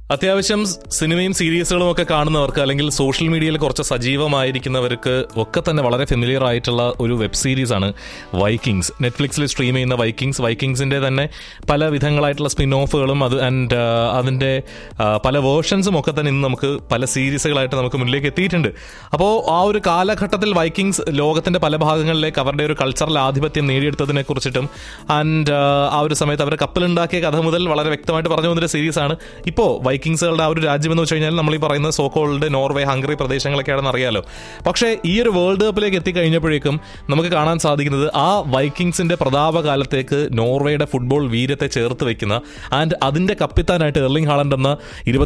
അത്യാവശ്യം സിനിമയും സീരീസുകളും ഒക്കെ കാണുന്നവർക്ക് അല്ലെങ്കിൽ സോഷ്യൽ മീഡിയയിൽ കുറച്ച് സജീവമായിരിക്കുന്നവർക്ക് ഒക്കെ തന്നെ വളരെ ഫെമിലിയർ ആയിട്ടുള്ള ഒരു വെബ് സീരീസ് ആണ് വൈക്കിങ്സ് നെറ്റ്ഫ്ലിക്സിൽ സ്ട്രീം ചെയ്യുന്ന വൈക്കിങ്സ് വൈക്കിങ്സിന്റെ തന്നെ പല വിധങ്ങളായിട്ടുള്ള സ്പിൻ ഓഫുകളും അത് ആൻഡ് അതിന്റെ ആ, പല വേർഷൻസും ഒക്കെ തന്നെ ഇന്ന് നമുക്ക് പല സീരീസുകളായിട്ട് നമുക്ക് മുന്നിലേക്ക് എത്തിയിട്ടുണ്ട് അപ്പോൾ ആ ഒരു കാലഘട്ടത്തിൽ വൈക്കിങ്സ് ലോകത്തിന്റെ പല ഭാഗങ്ങളിലേക്ക് അവരുടെ ഒരു കൾച്ചറൽ ആധിപത്യം നേടിയെടുത്തതിനെ കുറിച്ചിട്ടും ആൻഡ് ആ ഒരു സമയത്ത് അവർ കപ്പലുണ്ടാക്കിയ കഥ മുതൽ വളരെ വ്യക്തമായിട്ട് പറഞ്ഞു വന്നൊരു സീരീസാണ് ഇപ്പോൾ വൈക്കിങ്സുകളുടെ ആ ഒരു രാജ്യം എന്ന് വെച്ച് കഴിഞ്ഞാൽ നമ്മൾ ഈ പറയുന്ന സോക്കോൾഡ് നോർവേ ഹംഗറി പ്രദേശങ്ങളൊക്കെയാണെന്ന് അറിയാലോ പക്ഷേ ഈ ഒരു വേൾഡ് കപ്പിലേക്ക് എത്തിക്കഴിഞ്ഞപ്പോഴേക്കും നമുക്ക് കാണാൻ സാധിക്കുന്നത് ആ വൈക്കിങ്സിന്റെ പ്രതാപകാലത്തേക്ക് നോർവേയുടെ ഫുട്ബോൾ വീരത്തെ ചേർത്ത് വെക്കുന്ന ആൻഡ് അതിന്റെ കപ്പിത്താനായിട്ട് എർലിംഗ് ഹാളണ്ട് എന്ന